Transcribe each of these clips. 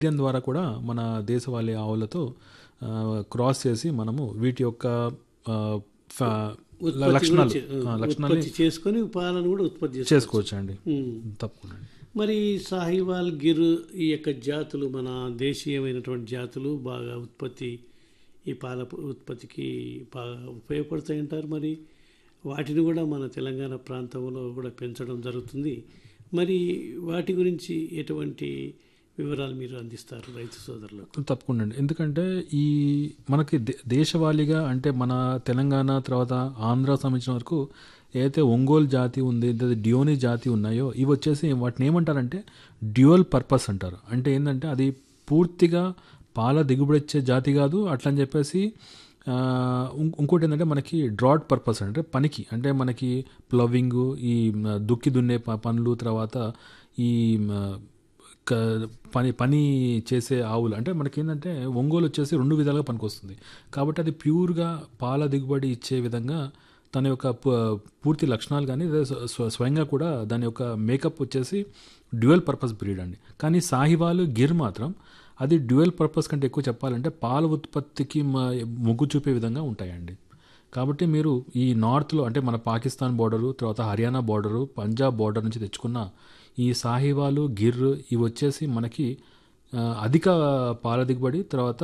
Indian ద్వారా కూడా మన దేశవాళీ ఆవులతో ఆ, క్రాస్ చేసి మనము వీటి యొక్క ఆ, ఫ- ఉత్పత్తి లక్షణాలు గురించి, ఆ, ఆ, లక్షణాలు ఉత్పత్తి చేసుకొని పాలను కూడా ఉత్పత్తి చేసుకోవచ్చు చేసుకోవచ్చు అండి ఉమ్. తప్పకుండా మరి సాహివాల్ గిర్ ఈ యొక్క జాతులు మన దేశీయమైనటువంటి జాతులు బాగా ఉత్పత్తి ఈ పాల ప- ఉత్పత్తికి బాగా ఉపయోగపడతాయంటారు మరి వాటిని కూడా మన తెలంగాణ ప్రాంతంలో కూడా పెంచడం జరుగుతుంది మరి వాటి గురించి ఎటువంటి వివరాలు మీరు అందిస్తారు రైతు సోదరులకు తప్పకుండా అండి ఎందుకంటే ఈ మనకి దే- దేశవాళీగా అంటే మన తెలంగాణ తర్వాత ఆంధ్ర సంబంధించిన వరకు ఏదైతే ఒంగోలు జాతి ఉంది లేదా డియోని జాతి ఉన్నాయో ఇవి వచ్చేసి వాటిని ఏమంటారంటే డ్యూయల్ పర్పస్ అంటారు అంటే ఏంటంటే అది పూర్తిగా పాల దిగుబడి ఇచ్చే జాతి కాదు అట్లా అని చెప్పేసి ఆ, ఇం- ఇంకోటి ఏంటంటే మనకి డ్రాట్ పర్పస్ అంటే పనికి అంటే మనకి ప్లవింగ్ ఈ మ, దుక్కి దున్నే ప- పనులు తర్వాత ఈ మ, క- పని పని చేసే ఆవులు అంటే మనకి ఏంటంటే ఒంగోలు వచ్చేసి రెండు విధాలుగా పనికొస్తుంది కాబట్టి అది ప్యూర్గా పాల దిగుబడి ఇచ్చే విధంగా తన యొక్క ప- పూర్తి లక్షణాలు కానీ అదే స్వ- స్వ- స్వయంగా కూడా దాని యొక్క మేకప్ వచ్చేసి డ్యూయల్ పర్పస్ బ్రీడ్ అండి కానీ సాహివాలు గిర్ మాత్రం అది డ్యూయల్ పర్పస్ కంటే ఎక్కువ చెప్పాలంటే పాల ఉత్పత్తికి మ- మొగ్గు చూపే విధంగా ఉంటాయండి కాబట్టి మీరు ఈ నార్త్లో అంటే మన పాకిస్తాన్ బోర్డరు తర్వాత హర్యానా బోర్డరు పంజాబ్ బోర్డర్ నుంచి తెచ్చుకున్న ఈ సాహివాలు గిర్ ఇవి వచ్చేసి మనకి ఆ, అధిక పాల దిగుబడి తర్వాత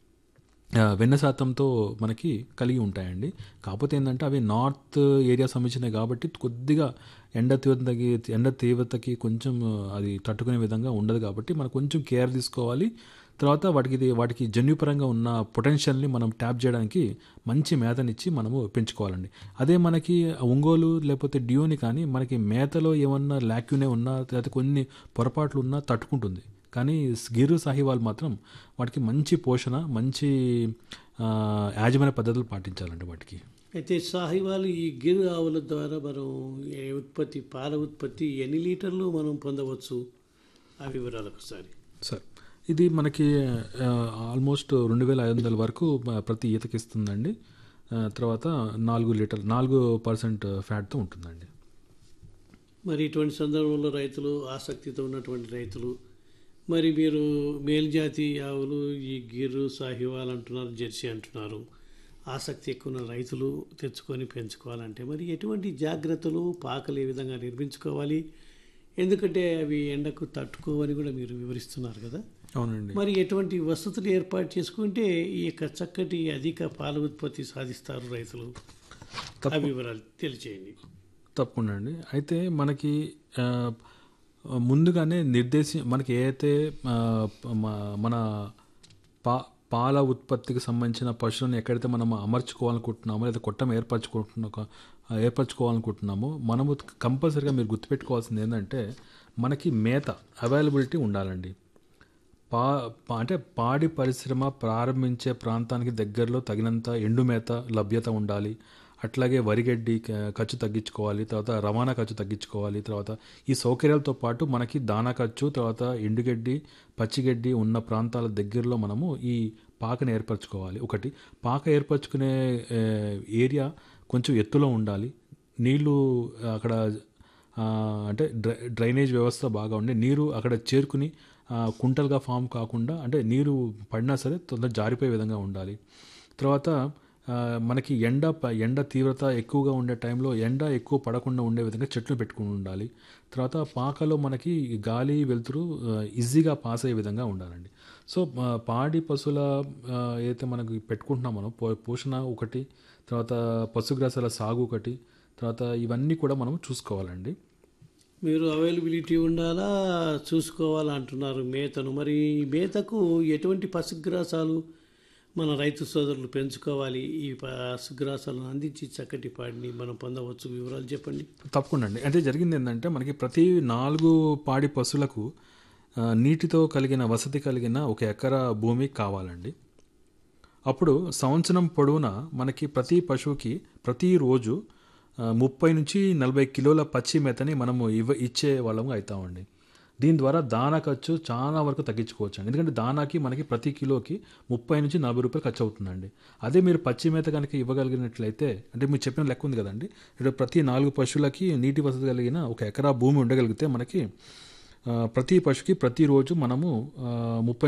ఆ, వెన్న శాతంతో మనకి కలిగి ఉంటాయండి కాకపోతే ఏంటంటే అవి నార్త్ ఏరియా సంబంధించినవి కాబట్టి కొద్దిగా ఎండ తీవ్రతకి ఎండ తీవ్రతకి కొంచెం ఆ, అది తట్టుకునే విధంగా ఉండదు కాబట్టి మనం కొంచెం కేర్ తీసుకోవాలి తర్వాత వాటికి ఇది వాటికి జన్యుపరంగా ఉన్న పొటెన్షియల్ని మనం ట్యాప్ చేయడానికి మంచి మేతనిచ్చి మనము పెంచుకోవాలండి అదే మనకి ఒంగోలు లేకపోతే డియోని కానీ మనకి మేతలో ఏమన్నా లాక్యూనే ఉన్నా లేకపోతే కొన్ని పొరపాట్లు ఉన్నా తట్టుకుంటుంది కానీ గిరు సాహివాల్ మాత్రం వాటికి మంచి పోషణ మంచి ఆ, యాజమాన్య పద్ధతులు పాటించాలండి వాటికి అయితే సాహివాలు ఈ గిర్ ఆవుల ద్వారా మనం ఏ ఉత్పత్తి పాల ఉత్పత్తి ఎన్ని లీటర్లు మనం పొందవచ్చు ఆ వివరాలు ఒకసారి సార్ ఇది మనకి ఆ, ఆల్మోస్ట్ రెండు వేల ఐదు వందల వరకు ఆ, ప్రతి ఈతకి ఇస్తుందండి ఆ, తర్వాత నాలుగు లీటర్ నాలుగు పర్సెంట్ ఫ్యాట్తో ఉంటుందండి మరి ఇటువంటి సందర్భంలో రైతులు ఆసక్తితో ఉన్నటువంటి రైతులు మరి మీరు మేల్జాతి ఆవులు ఈ గిర్రు సాహివాల్ అంటున్నారు జెర్సీ అంటున్నారు ఆసక్తి ఎక్కువ ఉన్న రైతులు తెచ్చుకొని పెంచుకోవాలంటే మరి ఎటువంటి జాగ్రత్తలు పాకలు ఏ విధంగా నిర్మించుకోవాలి ఎందుకంటే అవి ఎండకు తట్టుకోవని కూడా మీరు వివరిస్తున్నారు కదా అవునండి మరి ఎటువంటి వసతులు ఏర్పాటు చేసుకుంటే ఈ యొక్క చక్కటి అధిక పాల ఉత్పత్తి సాధిస్తారు రైతులు ఆ వివరాలు తెలియచేయండి తప్పకుండా అండి అయితే మనకి ఆ, ముందుగానే నిర్దేశి మనకి ఏదైతే ఆ, మ- మన పా పాల ఉత్పత్తికి సంబంధించిన పశువులను ఎక్కడైతే మనం అమర్చుకోవాలనుకుంటున్నామో లేదా కొట్టం ఏర్పరచుకుంటున్నా ఏర్పరచుకోవాలనుకుంటున్నామో మనము కంపల్సరీగా మీరు గుర్తుపెట్టుకోవాల్సింది ఏంటంటే మనకి మేత అవైలబిలిటీ ఉండాలండి పా పా- అంటే పాడి పరిశ్రమ ప్రారంభించే ప్రాంతానికి దగ్గరలో తగినంత ఎండు మేత లభ్యత ఉండాలి అట్లాగే వరిగడ్డి క- ఖర్చు తగ్గించుకోవాలి తర్వాత రవాణా ఖర్చు తగ్గించుకోవాలి తర్వాత ఈ సౌకర్యాలతో పాటు మనకి దానా ఖర్చు తర్వాత ఎండుగడ్డి పచ్చిగడ్డి ఉన్న ప్రాంతాల దగ్గరలో మనము ఈ పాకను ఏర్పరచుకోవాలి ఒకటి పాక ఏర్పరచుకునే ఏ, ఏరియా కొంచెం ఎత్తులో ఉండాలి నీళ్లు అక్కడ ఆ, అంటే డ్రై డ్రైనేజ్ వ్యవస్థ బాగా ఉండి నీరు అక్కడ చేరుకుని ఆ, కుంటలుగా ఫామ్ కాకుండా అంటే నీరు పడినా సరే తొందర జారిపోయే విధంగా ఉండాలి తర్వాత ఆ, మనకి ఎండ ప- ఎండ తీవ్రత ఎక్కువగా ఉండే టైంలో ఎండ ఎక్కువ పడకుండా ఉండే విధంగా చెట్లు పెట్టుకుని ఉండాలి తర్వాత పాకలో మనకి గాలి వెలుతురు ఆ, ఈజీగా పాస్ అయ్యే విధంగా ఉండాలండి సో ఆ, పాడి పశువుల ఆ, ఏదైతే మనకి పెట్టుకుంటున్నాం మనం పో పోషణ ఒకటి తర్వాత పశుగ్రాసాల సాగు ఒకటి తర్వాత ఇవన్నీ కూడా మనం చూసుకోవాలండి మీరు అవైలబిలిటీ ఉండాలా చూసుకోవాలా అంటున్నారు మేతను మరి ఈ మేతకు ఎటువంటి పశుగ్రాసాలు మన రైతు సోదరులు పెంచుకోవాలి ఈ పశుగ్రాసాలను అందించి చక్కటి పాడిని మనం పొందవచ్చు వివరాలు చెప్పండి తప్పకుండా అండి అంటే జరిగింది ఏంటంటే మనకి ప్రతి నాలుగు పాడి పశువులకు ఆ, నీటితో కలిగిన వసతి కలిగిన ఒక ఎకరా భూమి కావాలండి అప్పుడు సంవత్సరం పొడవునా మనకి ప్రతి పశువుకి ప్రతిరోజు ఆ, ముప్పై నుంచి నలభై కిలోల పచ్చి మేతని మనము ఇవ్వ ఇచ్చే వాళ్ళము అవుతామండి దీని ద్వారా దానా ఖర్చు చాలా వరకు తగ్గించుకోవచ్చు అండి ఎందుకంటే దానాకి మనకి ప్రతి కిలోకి ముప్పై నుంచి నలభై రూపాయలు ఖర్చు అవుతుందండి అదే మీరు పచ్చి మేత కనుక ఇవ్వగలిగినట్లయితే అంటే మీరు చెప్పిన లెక్క ఉంది కదండి ఇప్పుడు ప్రతి నాలుగు పశువులకి నీటి వసతి కలిగిన ఒక ఎకరా భూమి ఉండగలిగితే మనకి ఆ, ప్రతి పశువుకి ప్రతిరోజు మనము ముప్పై